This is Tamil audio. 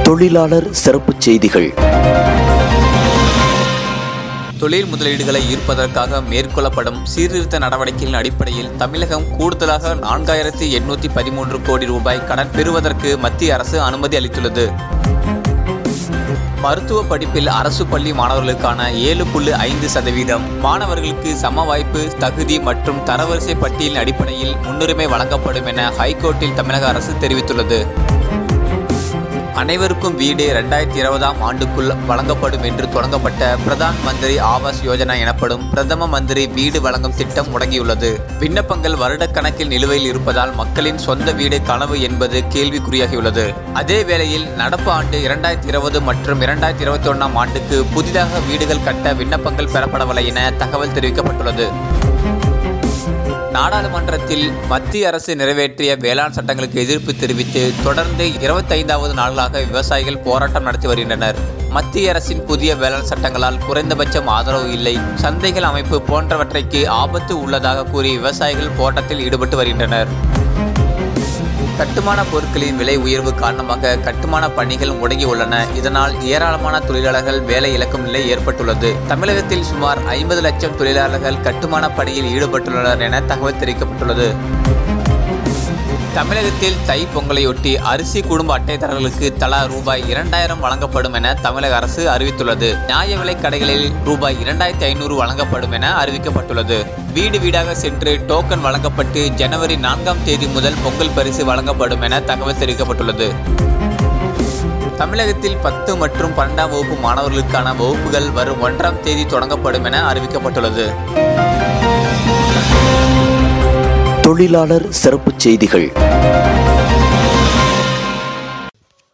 தொழிலாளர் சிறப்புச் செய்திகள் தொழில் முதலீடுகளை ஈர்ப்பதற்காக மேற்கொள்ளப்படும் சீர்திருத்த நடவடிக்கைகளின் அடிப்படையில் தமிழகம் கூடுதலாக நான்காயிரத்தி எண்ணூற்றி பதிமூன்று கோடி ரூபாய் கடன் பெறுவதற்கு மத்திய அரசு அனுமதி அளித்துள்ளது மருத்துவ படிப்பில் அரசு பள்ளி மாணவர்களுக்கான ஏழு புள்ளி ஐந்து சதவீதம் மாணவர்களுக்கு சம வாய்ப்பு தகுதி மற்றும் தரவரிசை பட்டியலின் அடிப்படையில் முன்னுரிமை வழங்கப்படும் என ஹைகோர்ட்டில் தமிழக அரசு தெரிவித்துள்ளது அனைவருக்கும் வீடு இரண்டாயிரத்தி இருபதாம் ஆண்டுக்குள் வழங்கப்படும் என்று தொடங்கப்பட்ட பிரதான் மந்திரி ஆவாஸ் யோஜனா எனப்படும் பிரதம மந்திரி வீடு வழங்கும் திட்டம் முடங்கியுள்ளது விண்ணப்பங்கள் வருடக்கணக்கில் நிலுவையில் இருப்பதால் மக்களின் சொந்த வீடு கனவு என்பது கேள்விக்குறியாகியுள்ளது அதே வேளையில் நடப்பு ஆண்டு இரண்டாயிரத்தி இருபது மற்றும் இரண்டாயிரத்தி இருபத்தி ஒன்றாம் ஆண்டுக்கு புதிதாக வீடுகள் கட்ட விண்ணப்பங்கள் பெறப்படவில்லை என தகவல் தெரிவிக்கப்பட்டுள்ளது நாடாளுமன்றத்தில் மத்திய அரசு நிறைவேற்றிய வேளாண் சட்டங்களுக்கு எதிர்ப்பு தெரிவித்து தொடர்ந்து இருபத்தைந்தாவது நாளாக விவசாயிகள் போராட்டம் நடத்தி வருகின்றனர் மத்திய அரசின் புதிய வேளாண் சட்டங்களால் குறைந்தபட்சம் ஆதரவு இல்லை சந்தைகள் அமைப்பு போன்றவற்றைக்கு ஆபத்து உள்ளதாக கூறி விவசாயிகள் போராட்டத்தில் ஈடுபட்டு வருகின்றனர் கட்டுமான பொருட்களின் விலை உயர்வு காரணமாக கட்டுமான பணிகள் முடங்கி உள்ளன இதனால் ஏராளமான தொழிலாளர்கள் வேலை இழக்கும் நிலை ஏற்பட்டுள்ளது தமிழகத்தில் சுமார் ஐம்பது லட்சம் தொழிலாளர்கள் கட்டுமான பணியில் ஈடுபட்டுள்ளனர் என தகவல் தெரிவிக்கப்பட்டுள்ளது தமிழகத்தில் தை பொங்கலையொட்டி அரிசி குடும்ப அட்டைதாரர்களுக்கு தலா ரூபாய் இரண்டாயிரம் வழங்கப்படும் என தமிழக அரசு அறிவித்துள்ளது நியாய விலைக் கடைகளில் ரூபாய் இரண்டாயிரத்தி ஐநூறு வழங்கப்படும் என அறிவிக்கப்பட்டுள்ளது வீடு வீடாக சென்று டோக்கன் வழங்கப்பட்டு ஜனவரி நான்காம் தேதி முதல் பொங்கல் பரிசு வழங்கப்படும் என தகவல் தெரிவிக்கப்பட்டுள்ளது தமிழகத்தில் பத்து மற்றும் பன்னெண்டாம் வகுப்பு மாணவர்களுக்கான வகுப்புகள் வரும் ஒன்றாம் தேதி தொடங்கப்படும் என அறிவிக்கப்பட்டுள்ளது தொழிலாளர் சிறப்புச் செய்திகள்